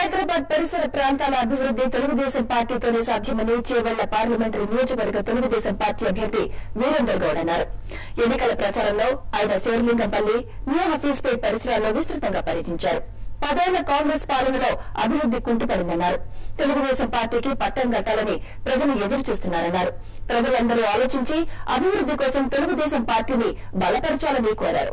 హైదరాబాద్ పరిసర ప్రాంతాల అభివృద్ది తెలుగుదేశం పార్టీతోనే సాధ్యమని చేవెళ్ల పార్లమెంటరీ నియోజకవర్గ తెలుగుదేశం పార్టీ అభ్యర్థి వీరేందర్ గౌడ్ అన్నారు ఎన్నికల ప్రచారంలో ఆయన శేర్లింగంపల్లి న్యూ హఫీజ్పేట్ పరిసరాల్లో విస్తృతంగా పర్యటించారు పదేళ్ల కాంగ్రెస్ పాలనలో అభివృద్ది కుంటుపడిందన్నారు తెలుగుదేశం పార్టీకి పట్టం కట్టాలని ప్రజలు ఎదురు చూస్తున్నారన్నారు ప్రజలందరూ ఆలోచించి అభివృద్ది కోసం తెలుగుదేశం పార్టీని బలపరచాలని కోరారు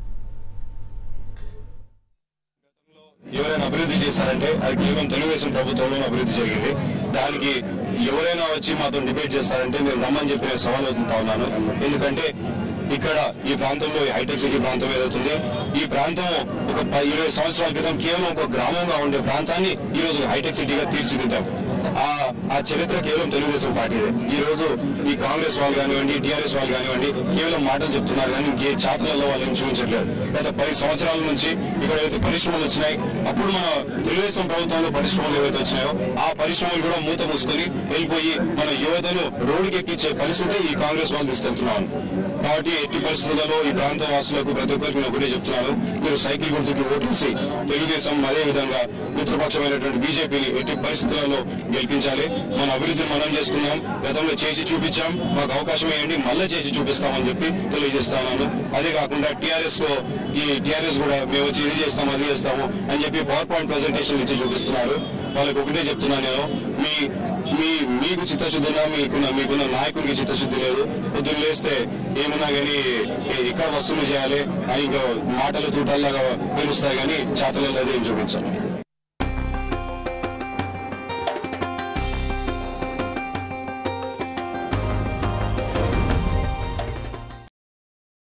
ఎవరైనా అభివృద్ధి చేశారంటే అది కేవలం తెలుగుదేశం ప్రభుత్వంలో అభివృద్ధి జరిగింది దానికి ఎవరైనా వచ్చి మాతో డిబేట్ చేస్తారంటే మేము రమ్మని చెప్పి నేను సవాల్ వదులుతా ఉన్నాను ఎందుకంటే ఇక్కడ ఈ ప్రాంతంలో ఈ హైటెక్ సిటీ ప్రాంతం ఏదవుతుంది ఈ ప్రాంతం ఒక ప- ఇరవై సంవత్సరాల క్రితం కేవలం ఒక గ్రామంగా ఉండే ప్రాంతాన్ని ఈ రోజు హైటెక్ సిటీగా తీర్చిదిద్దాం ఆ ఆ చరిత్ర కేవలం తెలుగుదేశం పార్టీదే ఈ రోజు ఈ కాంగ్రెస్ వాళ్ళు కానివ్వండి టీఆర్ఎస్ వాళ్ళు కానివ్వండి కేవలం మాటలు చెప్తున్నారు కానీ ఇంకే చేతలలో వాళ్ళు ఏం చూపించట్లేదు గత పది సంవత్సరాల నుంచి ఇక్కడ ఏదైతే పరిశ్రమలు వచ్చినాయి అప్పుడు మన తెలుగుదేశం ప్రభుత్వంలో పరిశ్రమలు ఏవైతే వచ్చినాయో ఆ పరిశ్రమలు కూడా మూత మూసుకొని వెళ్ళిపోయి మన యువతను రోడ్డుకి ఎక్కించే పరిస్థితి ఈ కాంగ్రెస్ వాళ్ళు తీసుకెళ్తున్నాం కాబట్టి ఎట్టి పరిస్థితులలో ఈ ప్రాంత వాసులకు ప్రతి ఒక్కరికి నేను ఒకటే చెప్తున్నాను మీరు సైకిల్ గుర్తుకి ఓటేసి తెలుగుదేశం అదే విధంగా మిత్రపక్షమైనటువంటి బీజేపీని ఎట్టి పరిస్థితులలో గెలిపించాలి మన అభివృద్ధి మనం చేసుకున్నాం గతంలో చేసి చూపించాం మాకు అవకాశం ఇవ్వండి మళ్ళీ చేసి చూపిస్తామని చెప్పి తెలియజేస్తా ఉన్నాను అదే కాకుండా టీఆర్ఎస్ ఈ టీఆర్ఎస్ కూడా మేము వచ్చి ఇది చేస్తాము అది చేస్తాము అని చెప్పి పవర్ పాయింట్ ప్రెజెంటేషన్ ఇచ్చి చూపిస్తున్నారు వాళ్ళకి ఒకటే చెప్తున్నాను నేను మీ మీ మీకు చిత్తశుద్ధి ఉన్నా మీకున్న మీకున్న నాయకునికి చిత్తశుద్ధి లేదు పొద్దున్న లేస్తే ఏమున్నా కానీ ఇక్కడ వసూలు చేయాలి అని ఇంకా మాటలు తూటల్లాగా పేలుస్తాయి కానీ చేతలలో ఏం చూపించాలి